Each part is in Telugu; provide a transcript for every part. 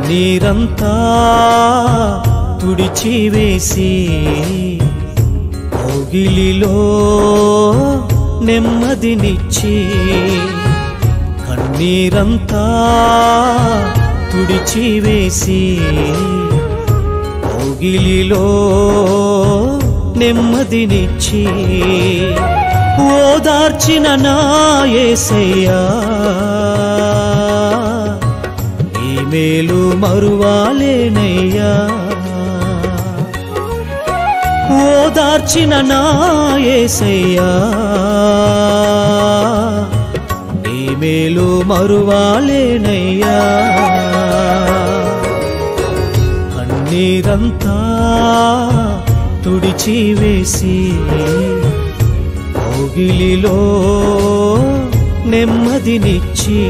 కన్నీరంతా తుడిచివేసి కౌగిలిలో నెమ్మదినిచ్చి కన్నీరంతా తుడిచివేసి కౌగిలిలో నెమ్మదినిచ్చి ఓదార్చిన నా యేసయ్యా ఈ మేలు మరువాలేనయ్యా ఓదార్చిన నా యేసయ్యా నీ మేలు మరువాలేనయ్యా కన్నీరంతా తుడిచివేసి కౌగిలిలో నెమ్మదినిచ్చి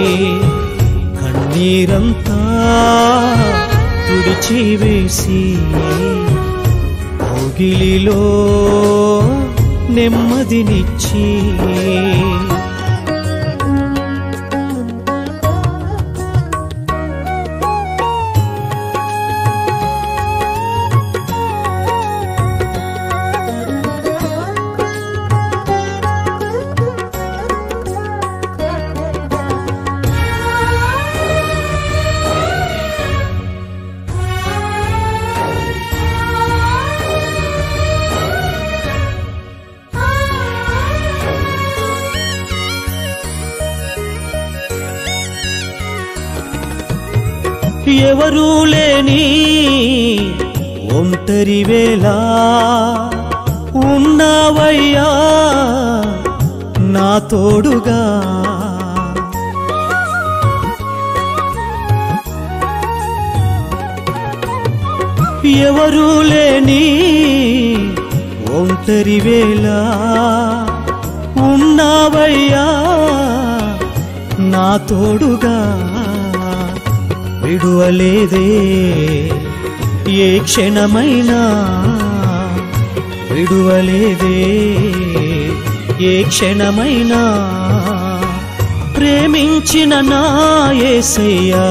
కన్నీరంతా తుడిచివేసి కౌగిలిలో నెమ్మదినిచ్చి ఎవరూ లేని ఒంటరి వేళ ఉన్నావయ్యా నా తోడుగా ఎవరూ లేని ఒంటరి వేళ ఉన్నావయ్యా నా తోడుగా విడువలేదే ఏ క్షణమైనా విడువలేదే ఏ క్షణమైనా ప్రేమించిన నా యేసయ్యా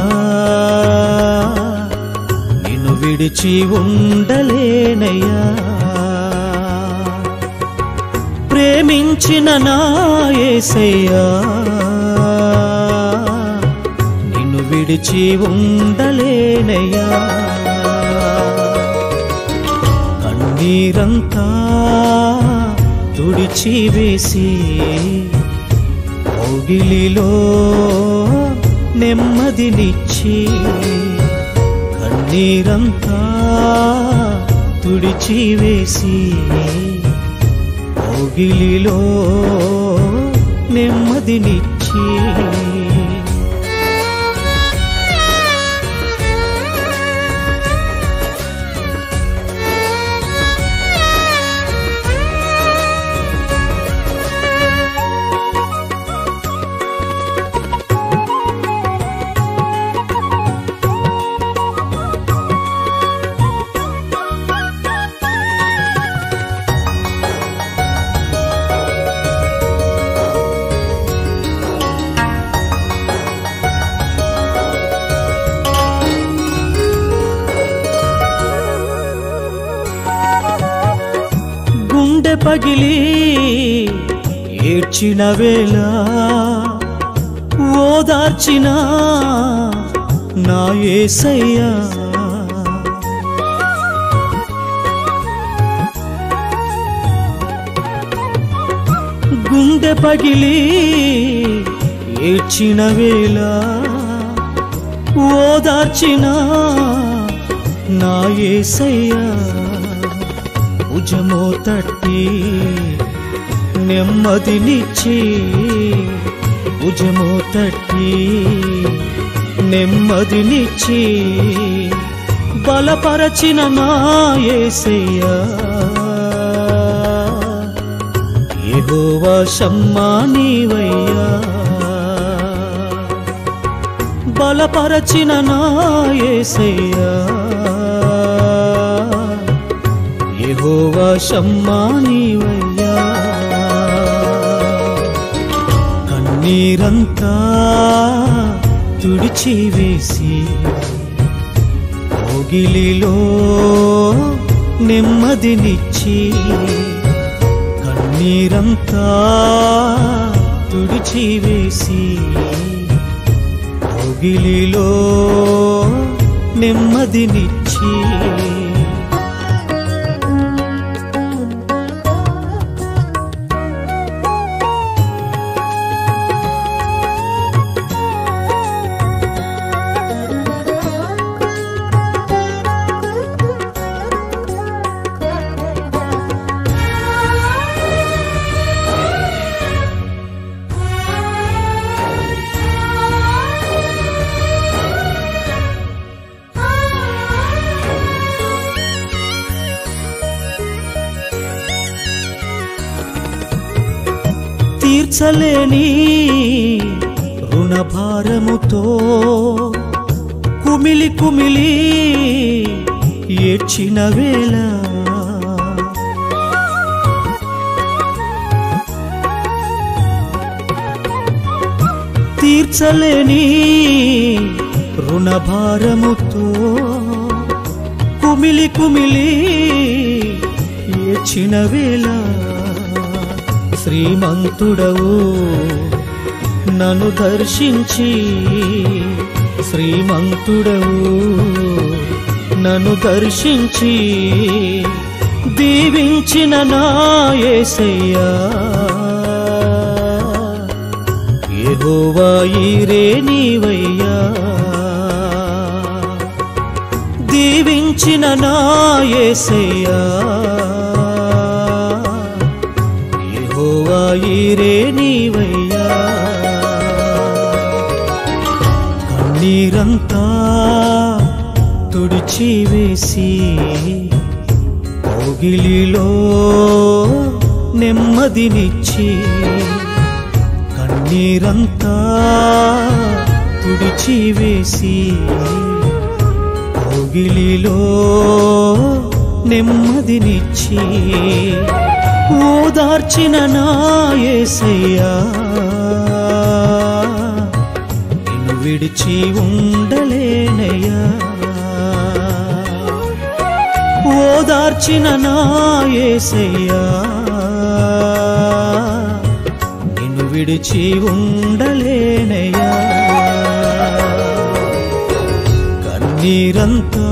నిన్ను విడిచి ఉండలేనయ్యా ప్రేమించిన నా యేసయ్యా నిన్ను విడిచి ఉండలేనయ్యా కన్నీరంతా తుడిచి వేసి కౌగిలిలో నెమ్మదినిచ్చి కన్నీరంతా తుడిచి వేసి కౌగిలిలో నెమ్మదినిచ్చి గుండె పగిలి ఏడ్చిన వేళ ఓదార్చిన నా ఏసయ్యా గుండె పగిలి ఏడ్చిన వేళ ఓదార్చిన నా ఏసయ్యా భుజమో తట్టి నెమ్మదినిచ్చి భుజమో తట్టి నెమ్మదినిచ్చి బలపరచిన నా యేసయ్యా యెహోవా షమ్మా నీవయ్యా బలపరచిన నా యేసయ్యా యెహోవా షమ్మా నీవయ్యా కన్నీరంతా తుడిచివేసి కోగిలిలో నెమ్మదినిచ్చి కన్నీరంతా తుడిచివేసి కోగిలిలో నెమ్మదినిచ్చి తీర్చలేని రుణభారముతో కుమిలి కుమిలి ఏడ్చిన వేళ తీర్చలేని రుణభారముతో కుమిలి కుమిలి ఏడ్చిన వేళ శ్రీమంతుడవు నన్ను దర్శించి శ్రీమంతుడవు నన్ను దర్శించి దీవించిన నా యేసయ్యా యెహోవా ఈరే నీవయ్యా దీవించిన నా యేసయ్యా యెహోవా ఈరే నీవయ్యా కన్నీరంతా తుడిచివేసి కోగిలిలో నెమ్మదినిచ్చి కన్నీరంతా తుడిచివేసి కోగిలిలో నెమ్మదినిచ్చి ఓదార్చిన నా యేసయ్యా నిన్ను విడిచి ఉండలేనయ్యా ఓదార్చిన నా యేసయ్యా నిన్ను విడిచి ఉండలేనయ్యా కన్నీరంతా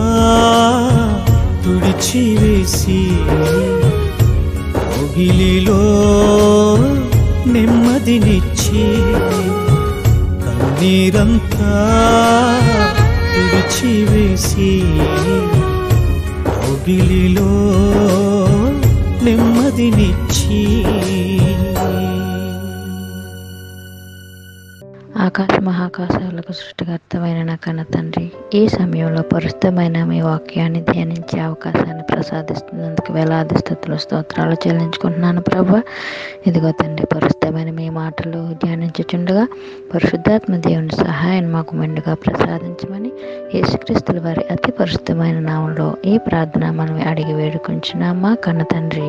తుడిచివేసి కోగిలిలో నెమ్మదినిచ్చి కన్నీరంతా తుడిచివేసి కోగిలిలో నెమ్మదినిచ్చి ఆకాశ మహాకాశాలకు సృష్టికర్తమైన నా కన్న తండ్రి ఈ సమయంలో పరిశుద్ధమైన మీ వాక్యాన్ని ధ్యానించే అవకాశాన్ని ప్రసాదిస్తున్నందుకు వేలాది స్థుతులు స్తోత్రాలు చెల్లించుకుంటున్నాను ప్రభా ఇదిగో తండ్రి పరిశుద్ధమైన మీ మాటలు ధ్యానించుచుండగా పరిశుద్ధాత్మ దేవుని సహాయం మాకు మెండుగా ప్రసాదించమని యేసుక్రీస్తుల వారి అతి పరిశుద్ధమైన నామంలో ఈ ప్రార్థన మనం అడిగి వేడుకుంటున్నామా కన్న తండ్రి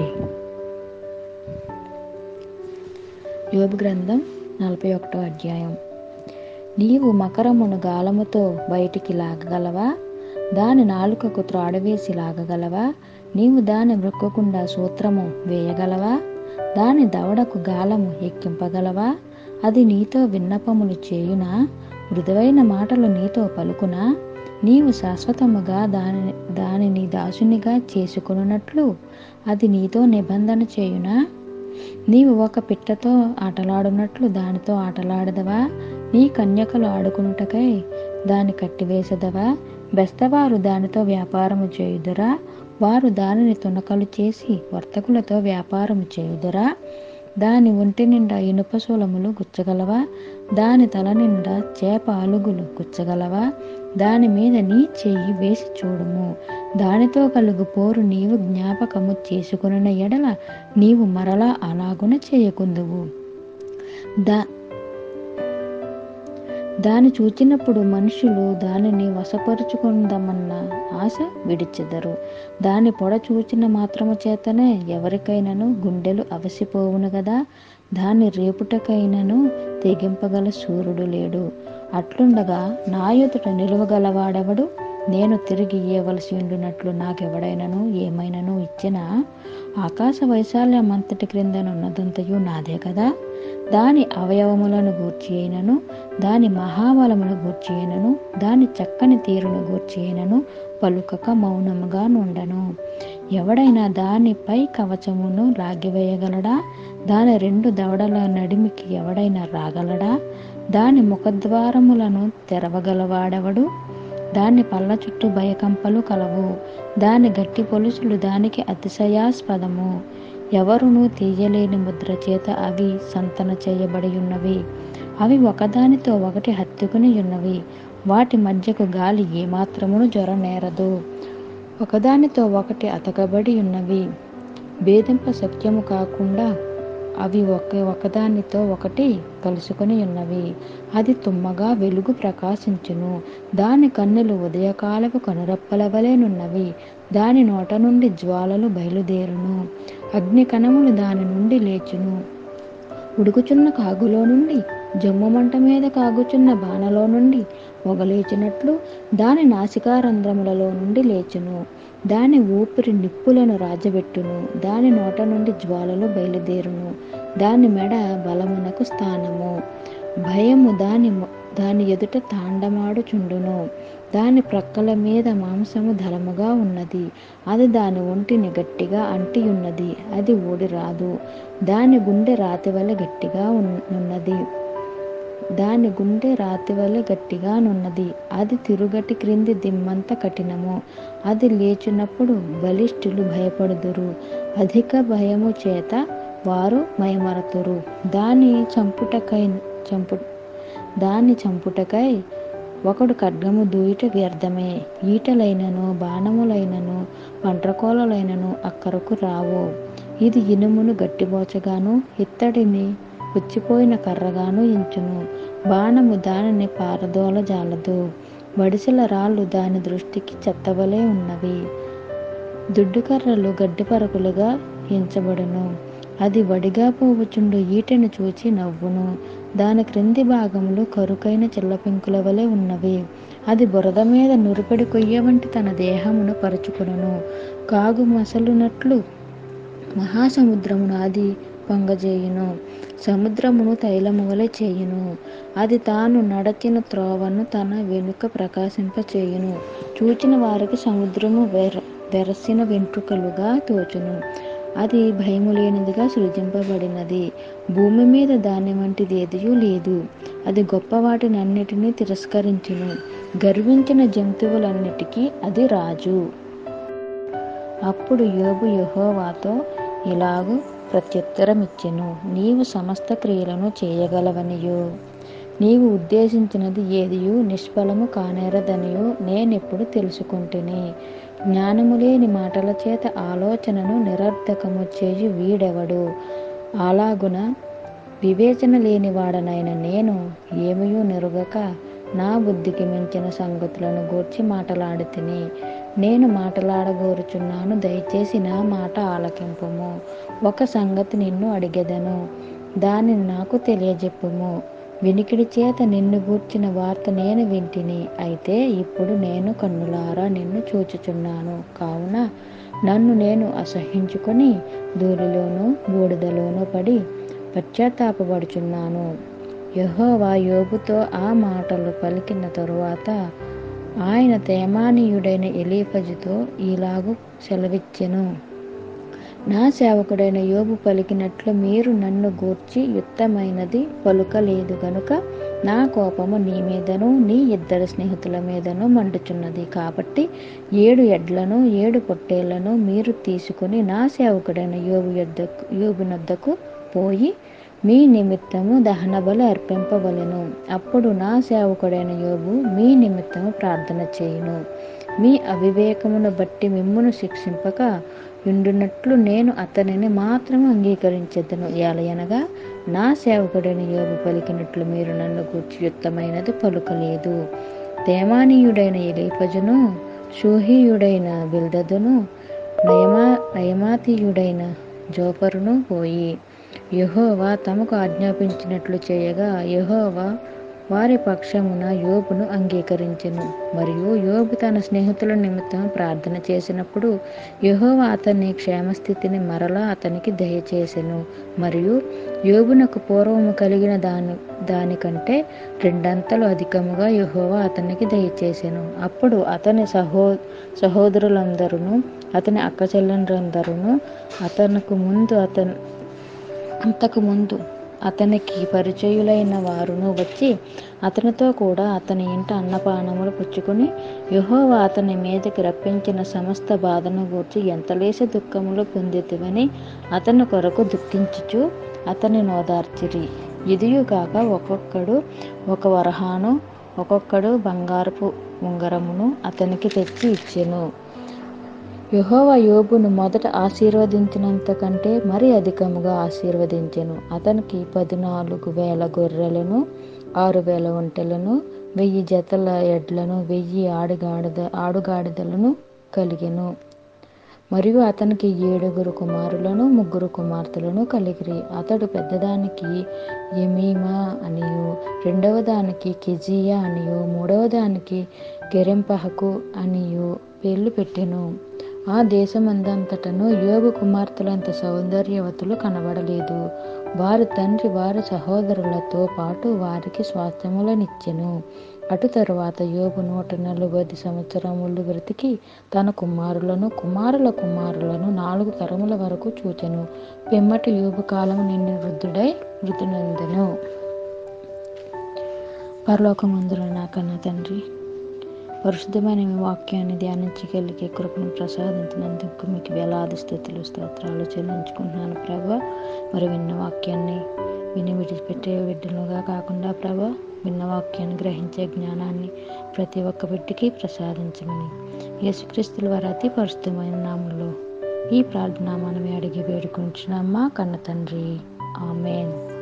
యోబు గ్రంథం నలభై ఒకటో అధ్యాయం నీవు మకరమును గాలముతో బయటికి లాగగలవా దాని నాలుకకు త్రాడవేసి లాగగలవా నీవు దాని మృక్కకుండా సూత్రము వేయగలవా దాని దవడకు గాలము ఎక్కింపగలవా అది నీతో విన్నపములు చేయునా మృదువైన మాటలు నీతో పలుకునా నీవు శాశ్వతముగా దాని దానిని దాసునిగా చేసుకున్నట్లు అది నీతో నిబంధన చేయునా నీవు ఒక పిట్టతో ఆటలాడునట్లు దానితో ఆటలాడదవా నీ కన్యకలు ఆడుకున్నటకై దాని కట్టివేసదవా బెస్తవారు దానితో వ్యాపారము చేయుదురా వారు దానిని తునకలు చేసి వర్తకులతో వ్యాపారము చేయుదురా దాని ఒంటి నిండా ఇనుప శూలములు గుచ్చగలవా దాని తల నిండా చేప అలుగులు గుచ్చగలవా దాని మీద నీ చెయ్యి వేసి చూడుము దానితో కలుగు పోరు నీవు జ్ఞాపకము చేసుకున్న ఎడల నీవు మరలా అలాగున చేయకుందువు దా దాన్ని చూచినప్పుడు మనుషులు దానిని వశపరుచుకుందామన్న ఆశ విడిచెదరు దాని పొడ చూచిన మాత్రము చేతనే ఎవరికైనాను గుండెలు అవసిపోవును గదా దాన్ని రేపుటకైనను తెగింపగల సూర్యుడు లేడు అట్లుండగా నా ఎదుట నిలువగలవాడెవడు నేను తిరిగి ఇయ్యవలసి ఉండినట్లు నాకెవడైనను ఏమైనను ఇచ్చినా ఆకాశ వైశాల్యం అంతటి క్రిందనున్నదంతయు నాదే కదా దాని అవయవములను గూర్చి అయినను దాని మహాబలమును గూర్చి అయినను దాని చక్కని తీరును గూర్చి అయినను పలుకక మౌనముగా నుండను ఎవడైనా దాని పై కవచమును లాగివేయగలడా దాని రెండు దవడల నడిమికి ఎవడైనా రాగలడా దాని ముఖద్వారములను తెరవగలవాడెవడు దాని పళ్ళ చుట్టూ భయకంపలు కలవు దాని గట్టి పొలుసులు దానికి అతిశయాస్పదము ఎవరునూ తీయలేని ముద్ర చేత అవి సంతన చేయబడి ఉన్నవి అవి ఒకదానితో ఒకటి హత్తుకుని ఉన్నవి వాటి మధ్యకు గాలి ఏమాత్రమును జ్వరనేరదు ఒకదానితో ఒకటి అతకబడి ఉన్నవి భేదింప సత్యము కాకుండా అవి ఒక ఒకదానితో ఒకటి కలుసుకొని ఉన్నవి అది తుమ్మగా వెలుగు ప్రకాశించును దాని కన్నులు ఉదయకాలపు కనురప్పల వలెనున్నవి దాని నోట నుండి జ్వాలలు బయలుదేరును అగ్ని కణములు దాని నుండి లేచును ఉడుకుచున్న కాగులో నుండి జమ్ము మంట మీద కాగుచున్న బాణలో నుండి మొగలేచినట్లు దాని నాసికారంధ్రములలో నుండి లేచును దాని ఊపిరి నిప్పులను రాజబెట్టును దాని నోట నుండి జ్వాలలు బయలుదేరును దాని మెడ బలమునకు స్థానము భయము దాని మొ- దాని ఎదుట తాండమాడుచుండును దాని ప్రక్కల మీద మాంసము ధలముగా ఉన్నది అది దాని ఒంటిని గట్టిగా అంటి ఉన్నది అది ఊడి రాదు దాని గుండె రాతి వలె గట్టిగా ఉన్- ఉన్నది దాని గుండె రాతి వలె గట్టిగా నున్నది అది తిరుగటి క్రింది దిమ్మంత కఠినము అది లేచినప్పుడు బలిష్ఠులు భయపడుదురు అధిక భయము చేత వారు మయమరతురు దాని చంపుటకై చంపు దాన్ని చంపుటకై ఒకడు ఖడ్గము దూయిట వ్యర్థమే ఈటలైనను బాణములైనను పంట్రకోలలైనను అక్కరకు రావు ఇది ఇనుమును గట్టిబోచగాను ఇత్తడిని పుచ్చిపోయిన కర్రగాను ఎంచును బాణము దానిని పారదోల జాలదు వడిసెల రాళ్ళు దాని దృష్టికి చెత్తవలే ఉన్నవి దుడ్డు కర్రలు గడ్డి పరకులుగా ఎంచబడును అది వడిగా పోవుచుండు ఈటెను చూచి నవ్వును దాని క్రింది భాగములు కరుకైన చిల్లపెంకుల వలె ఉన్నవి అది బురద మీద నురిపెడి కొయ్య వంటి తన దేహమును పరుచుకును కాగు మసలునట్లు మహాసముద్రమును అది పొంగజేయును సముద్రమును తైలము వలె చేయును అది తాను నడచిన త్రోవను తన వెనుక ప్రకాశింపచేయును చూచిన వారికి సముద్రము వెర వెరసిన వెంట్రుకలుగా తోచును అది భయము లేనిదిగా సృజింపబడినది భూమి మీద దాని వంటిది ఏదియూ లేదు అది గొప్ప వాటినన్నిటినీ తిరస్కరించును గర్వించిన జంతువులన్నిటికీ అది రాజు అప్పుడు యోబు యెహోవాతో ఇలాగు ప్రత్యుత్తరమిచ్చెను నీవు సమస్త క్రియలను చేయగలవనియు నీవు ఉద్దేశించినది ఏదియు నిష్ఫలము కానేరదనియు నేనెప్పుడు తెలుసుకుంటుని జ్ఞానము లేని మాటల చేత ఆలోచనను నిరర్ధకము చేయు వీడెవడు అలాగున వివేచన లేనివాడనైన నేను ఏమయూ నెరుగక నా బుద్ధికి మించిన సంగతులను గూర్చి మాటలాడి తిని నేను మాటలాడగోరుచున్నాను దయచేసి నా మాట ఆలకింపుము ఒక సంగతి నిన్ను అడిగెదను దానిని నాకు తెలియజెప్పుము వినికిడి చేత నిన్ను గూర్చిన వార్త నేను వింటిని అయితే ఇప్పుడు నేను కన్నులారా నిన్ను చూచుచున్నాను కావున నన్ను నేను అసహించుకొని ధూళిలోనూ బూడిదలోనూ పడి పశ్చాత్తాపపడుచున్నాను యెహోవా యోబుతో ఆ మాటలు పలికిన తరువాత ఆయన తేమానీయుడైన ఎలీఫజుతో ఇలాగు సెలవిచ్చెను నా సేవకుడైన యోబు పలికినట్లు మీరు నన్ను గూర్చి యుక్తమైనది పలుకలేదు గనుక నా కోపము నీ మీదను నీ ఇద్దరు స్నేహితుల మీదను మండుచున్నది కాబట్టి ఏడు ఎడ్లను ఏడు పొట్టేళ్లను మీరు తీసుకుని నా సేవకుడైన యోబు యొద్దకు యోబునొద్దకు పోయి మీ నిమిత్తము దహన బలి అర్పింపవలెను అప్పుడు నా సేవకుడైన యోబు మీ నిమిత్తము ప్రార్థన చేయును మీ అవివేకమును బట్టి మిమ్మును శిక్షింపక ఉండునట్లు నేను అతనిని మాత్రం అంగీకరించెదను ఎలయనగా నా సేవకుడైన యోబు పలికినట్లు మీరు నన్ను గూర్చి యుక్తమైనది పలుకలేదు తేమానీయుడైన ఎలీపజును షూహీయుడైన బిల్దదును నయమా నయమాతీయుడైన జోపరును పోయి యహోవా తమకు ఆజ్ఞాపించినట్లు చేయగా యహోవా వారి పక్షమున యోబును అంగీకరించెను మరియు యోబు తన స్నేహితుల నిమిత్తం ప్రార్థన చేసినప్పుడు యహోవా అతని క్షేమస్థితిని మరలా అతనికి దయచేసెను మరియు యోబునకు పూర్వము కలిగిన దాని దానికంటే రెండంతలు అధికముగా యహోవా అతనికి దయచేసెను అప్పుడు అతని సహో సహోదరులందరూ అతని అక్క చెల్లెండ్రందరూ అతనికి ముందు అతను అంతకు ముందు అతనికి పరిచయులైన వారును వచ్చి అతనితో కూడా అతని ఇంట అన్నపానములు పుచ్చుకొని యహోవా అతని మీదకి రప్పించిన సమస్త బాధను గూర్చి ఎంతలేసి దుఃఖములు పొందితివని అతని కొరకు దుఃఖించుచు అతని నోదార్చిరి ఇదియు కాక ఒక్కొక్కడు ఒక వరహాను ఒక్కొక్కడు బంగారపు ఉంగరమును అతనికి తెచ్చి ఇచ్చెను యహోవా యోబును మొదట ఆశీర్వదించినంత కంటే మరి అధికముగా ఆశీర్వదించెను అతనికి పద్నాలుగు వేల గొర్రెలను ఆరు వేల ఒంటెలను వెయ్యి జతల ఎడ్లను వెయ్యి ఆడుగాడిద ఆడుగాడిదలను కలిగెను మరియు అతనికి ఏడుగురు కుమారులను ముగ్గురు కుమార్తెలను కలిగిరి అతడు పెద్దదానికి యమీమా అనియు రెండవ దానికి కెజియా అనియు మూడవ దానికి గెరెంపహకు అనియు పేర్లు పెట్టెను ఆ దేశమందంతటను యోగు కుమార్తెలంత సౌందర్యవతులు కనబడలేదు వారి తండ్రి వారి సహోదరులతో పాటు వారికి స్వాస్థ్యములనిచ్చెను అటు తరువాత యోగు నూట నలభై సంవత్సరములు బ్రతికి తన కుమారులను కుమారుల కుమారులను నాలుగు తరముల వరకు చూచెను పిమ్మటి యోగు కాలం నిండి వృద్ధుడై మృతునందెను పరలోకమందుల నా కన్న తండ్రి పరిశుద్ధమైన మీ వాక్యాన్ని ధ్యానించగలిగే కృపను ప్రసాదించినందుకు మీకు వేలాది స్థుతులు స్తోత్రాలు చెల్లించుకుంటున్నాను ప్రభా మరి విన్న వాక్యాన్ని విని విడిచిపెట్టే బిడ్డలుగా కాకుండా ప్రభా విన్న వాక్యాన్ని గ్రహించే జ్ఞానాన్ని ప్రతి ఒక్క బిడ్డకి ప్రసాదించమని యేసుక్రీస్తుల వారి అతి పరిశుద్ధమైన నామంలో ఈ ప్రార్థన మనం అడిగి వేడుకుంటున్నామా కన్న తండ్రి ఆమెన్